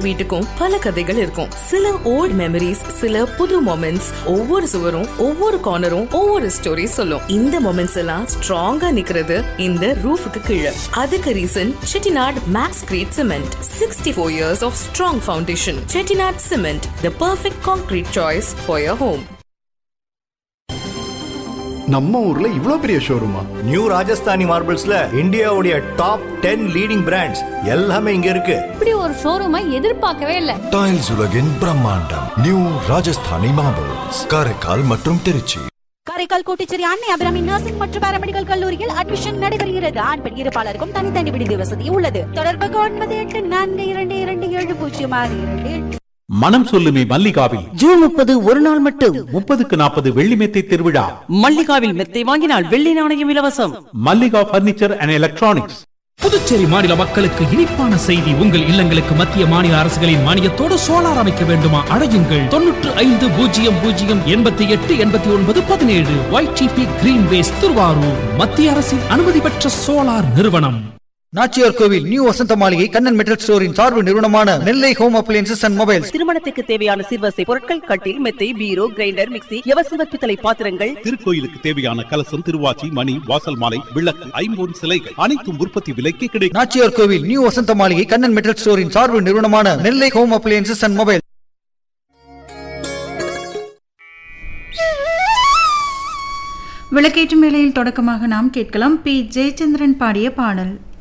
வீட்டுக்கும் பல கதைகள் இருக்கும் சில ஓல்ட் மெமரிஸ் சில புது மொமெண்ட்ஸ் ஒவ்வொரு சுவரும் ஒவ்வொரு கார்னரும் ஒவ்வொரு ஸ்டோரி சொல்லும் இந்த மொமெண்ட்ஸ் எல்லாம் ஸ்ட்ராங்கா நிக்கிறது இந்த ரூஃபுக்கு கீழே அதுக்கு reason Chettinad Maxcrete cement sixty four years of strong foundation Chettinad cement the perfect concrete choice for your home நம்ம ஊர்ல இவ்ளோ பெரிய ஷோரூமா நியூ ராஜஸ்தானி மார்பிள்ஸ்ல இந்தியாவுடைய டாப் டென் லீடிங் பிராண்ட்ஸ் எல்லாமே இங்க இருக்கு இப்படி ஒரு ஷோரூமை எதிர்பார்க்கவே இல்லை டைல்ஸ் உலகின் பிரம்மாண்டம் நியூ ராஜஸ்தானி மார்பிள்ஸ் காரைக்கால் மற்றும் திருச்சி காரைக்கால் கோட்டிச்சேரி அன்னை அபிராமி நர்சிங் மற்றும் பாராமெடிக்கல் கல்லூரியில் அட்மிஷன் நடைபெறுகிறது ஆண் பெண் இருப்பாளருக்கும் தனித்தனி விடுதி வசதி உள்ளது தொடர்புக்கு ஒன்பது எட்டு நான்கு இரண்டு இரண்டு ஏழு பூஜ்ஜியம் ஆறு இரண்டு எட்டு மனம் சொல்லுமே மல்லிகாவில் ஜூன் முப்பது ஒரு நாள் மட்டும் முப்பதுக்கு நாற்பது வெள்ளி மெத்தை திருவிழா மல்லிகாவில் மெத்தை வாங்கினால் வெள்ளி நாணயம் இலவசம் Mallika furniture and electronics Puducherry மாநில மக்களுக்கு இனிப்பான செய்தி உங்கள் இல்லங்களுக்கு மத்திய மாநில அரசுகளின் மானியத்தோடு சோலார் அமைக்க வேண்டுமா அழையுங்கள் தொன்னூற்று ஐந்து பூஜ்ஜியம் பூஜ்ஜியம் எண்பத்தி எட்டு எண்பத்தி ஒன்பது பதினேழு ஒய்டிபி கிரீன்வேஸ் திருவாரூர் மத்திய அரசின் அனுமதி பெற்ற சோலார் நிறுவனம் நாச்சியார் கோவில் நியூ வசந்த மாளிகை கண்ணன் மெட்டல் ஸ்டோரின் சார்பு நிறுவனமான Nellai home appliances and mobiles திருமணத்துக்கு தேவையான சிறுவசை பொருட்கள் கட்டில் மெத்தை பீரோ கிரைண்டர் மிக்ஸி எவசிவ பித்தளை பாத்திரங்கள் திருக்கோயிலுக்கு தேவையான கலசம் திருவாச்சி மணி வாசல் மாலை விளக்கு ஐம்பொன் சிலைகள் அனைத்தும் உற்பத்தி விலைக்கு கிடைக்கும் நாச்சியார் கோவில் நியூ வசந்த மாளிகை கண்ணன் மெட்டல் ஸ்டோரின் சார்பு நிறுவனமான Nellai home appliances and mobile விளக்கேற்றும் வேளையில் தொடக்கமாக நாம் கேட்கலாம் பி ஜெயச்சந்திரன் பாடிய பாடல்